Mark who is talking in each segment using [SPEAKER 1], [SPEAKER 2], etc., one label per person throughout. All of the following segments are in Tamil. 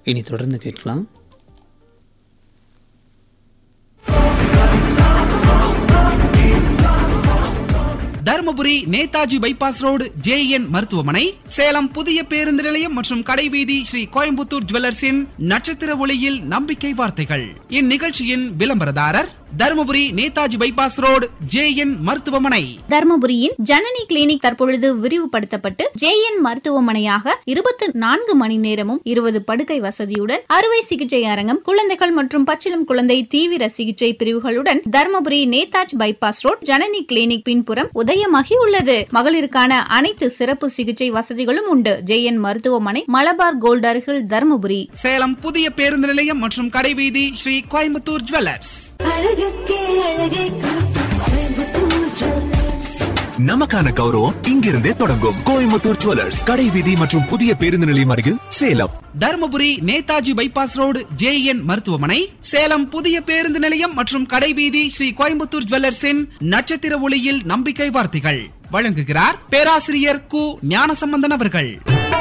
[SPEAKER 1] இனி தொடர்ந்து கேட்கலாம்
[SPEAKER 2] Dharmapuri Netaji bypass road J N மருத்துவமனை சேலம் புதிய பேருந்து நிலையம் மற்றும் கடைவீதி ஸ்ரீ கோயம்புத்தூர் ஜுவல்லர்ஸின் நட்சத்திர ஒளியில் நம்பிக்கை வார்த்தைகள் இந்நிகழ்ச்சியின் விளம்பரதாரர் Dharmapuri Netaji bypass road J N மருத்துவமனை
[SPEAKER 3] தர்மபுரியின் ஜனனி கிளினிக் தற்பொழுது விரிவுபடுத்தப்பட்டு ஜேஎன் மருத்துவமனையாக இருபத்தி நான்கு மணி நேரமும் இருபது படுக்கை வசதியுடன் அறுவை சிகிச்சை அரங்கம் குழந்தைகள் மற்றும் பச்சிளம் குழந்தை தீவிர சிகிச்சை பிரிவுகளுடன் Dharmapuri Netaji bypass road Janani clinic பின்புறம் உதயமாகி உள்ளது மகளிருக்கான அனைத்து சிறப்பு சிகிச்சை வசதிகளும் உண்டு ஜேஎன் மருத்துவமனை மலபார் கோல்ட் அருகில் தர்மபுரி
[SPEAKER 2] சேலம் புதிய பேருந்து நிலையம் மற்றும் கடைவீதி ஸ்ரீ கோயம்புத்தூர் ஜுவல்லர்ஸ்
[SPEAKER 4] அழகுக்கே அழகை கோயம்புத்தூர் ஜுவல்லர்ஸ்
[SPEAKER 5] நமக்கான கௌரவம் இங்கிருந்தே தொடங்கும் கோயம்புத்தூர் ஜுவல்லர்ஸ் கடைவீதி மற்றும் புதிய பேருந்து நிலையம் அருகில் Salem
[SPEAKER 2] Dharmapuri Netaji bypass road J N மருத்துவமனை சேலம் புதிய பேருந்து நிலையம் மற்றும் கடைவீதி ஸ்ரீ கோயம்புத்தூர் ஜுவல்லர்ஸின் நட்சத்திர ஒளியில் நம்பிக்கை வார்த்தைகள் வழங்குகிறார் பேராசிரியர் கு ஞானசம்பந்தன் அவர்கள்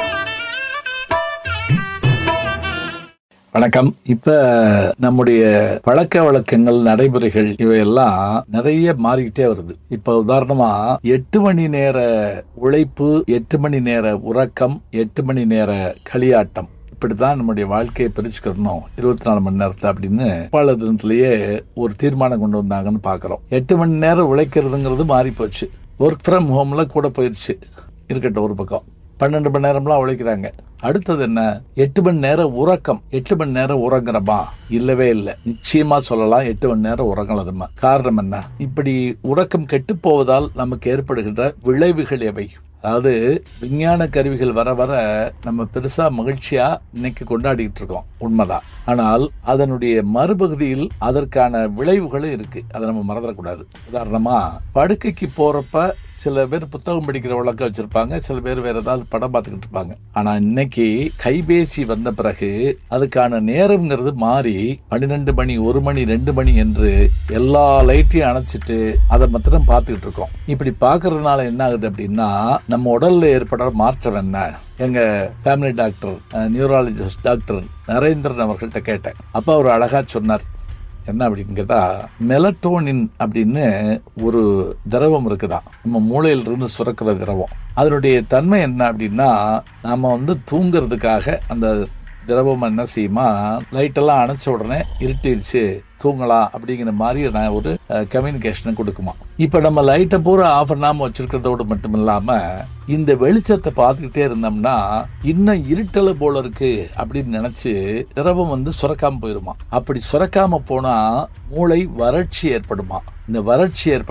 [SPEAKER 6] வணக்கம் இப்ப நம்முடைய பழக்க வழக்கங்கள் நடைமுறைகள் இவையெல்லாம் நிறைய மாறிக்கிட்டே வருது இப்ப உதாரணமா எட்டு மணி நேர உழைப்பு எட்டு மணி நேர உறக்கம் எட்டு மணி நேர களியாட்டம் இப்படிதான் நம்முடைய வாழ்க்கையை பிரிச்சுக்கிறணும் இருபத்தி நாலு மணி நேரத்தை அப்படின்னு பல தினத்திலேயே ஒரு தீர்மானம் கொண்டு வந்தாங்கன்னு பாக்குறோம் எட்டு மணி நேரம் உழைக்கிறதுங்கிறது மாறி போச்சு ஒர்க் ஃப்ரம் ஹோம்ல கூட போயிடுச்சு இருக்கட்டும் ஒரு பக்கம் பன்னெண்டு மணி நேரம்லாம் உழைக்கிறாங்க அடுத்தது என்ன எட்டு மணி நேரம் உறக்கம் எட்டு மணி நேரம் உறங்குறோமா இல்லவே இல்லை நிச்சயமா சொல்லலாம் எட்டு மணி நேரம் உறங்கலதுமா காரணம் என்ன இப்படி உறக்கம் கெட்டு போவதால் நமக்கு ஏற்படுகின்ற விளைவுகள் எவை அதாவது விஞ்ஞான கருவிகள் வர வர நம்ம பெருசா மகிழ்ச்சியா இன்னைக்கு கொண்டாடிட்டு இருக்கோம் உண்மைதான் ஆனால் அதனுடைய மறுபகுதியில் அதற்கான விளைவுகளும் இருக்கு அதை நம்ம மறந்துடக்கூடாது உதாரணமா படுக்கைக்கு போறப்ப சில பேர் புத்தகம் படிக்கிற வழக்கம் வச்சிருப்பாங்க சில பேர் வேற ஏதாவது படம் பார்த்துக்கிட்டு இருப்பாங்க ஆனா இன்னைக்கு கைபேசி வந்த பிறகு அதுக்கான நேரம்ங்கிறது மாறி பன்னிரெண்டு மணி ஒரு மணி ரெண்டு மணி என்று எல்லா லைட்டையும் அணைச்சிட்டு அதை மாத்திரம் பார்த்துக்கிட்டு இருக்கோம் இப்படி பார்க்கறதுனால என்ன ஆகுது அப்படின்னா நம்ம உடல்ல ஏற்படுற மாற்றம் என்ன எங்க family doctor neurologist doctor Narendran அவர்கள்ட்ட கேட்டேன் அப்ப அவர் அழகா சொன்னார் என்ன அப்படின்னு கேட்டா மெலட்டோனின் அப்படின்னு ஒரு திரவம் இருக்குதான் நம்ம மூளையில இருந்து சுரக்கிற திரவம் அதனுடைய தன்மை என்ன அப்படின்னா நாம வந்து தூங்குறதுக்காக அந்த திரவம் என்ன செய்யுமா லைட்டெல்லாம் அணைச்ச உடனே இருட்டிடுச்சு தூங்கலாம் அப்படிங்கிற மாதிரி நான் ஒரு கம்யூனிகேஷனை கொடுக்குமா இப்போ நம்ம லைட்டை பூரா ஆஃப் பண்ணாமல் வச்சிருக்கிறதோடு மட்டும் இல்லாமல் இந்த வெளிச்சத்தை பார்த்துக்கிட்டே இருந்தோம்னா இன்னும் இருட்டல போல இருக்கு அப்படின்னு நினைச்சு திரவம் வந்து சுரக்காம போயிருமா அப்படி சுரக்காம போனா மூளை வறட்சி ஏற்படுமா இந்த வறட்சி ஏற்பட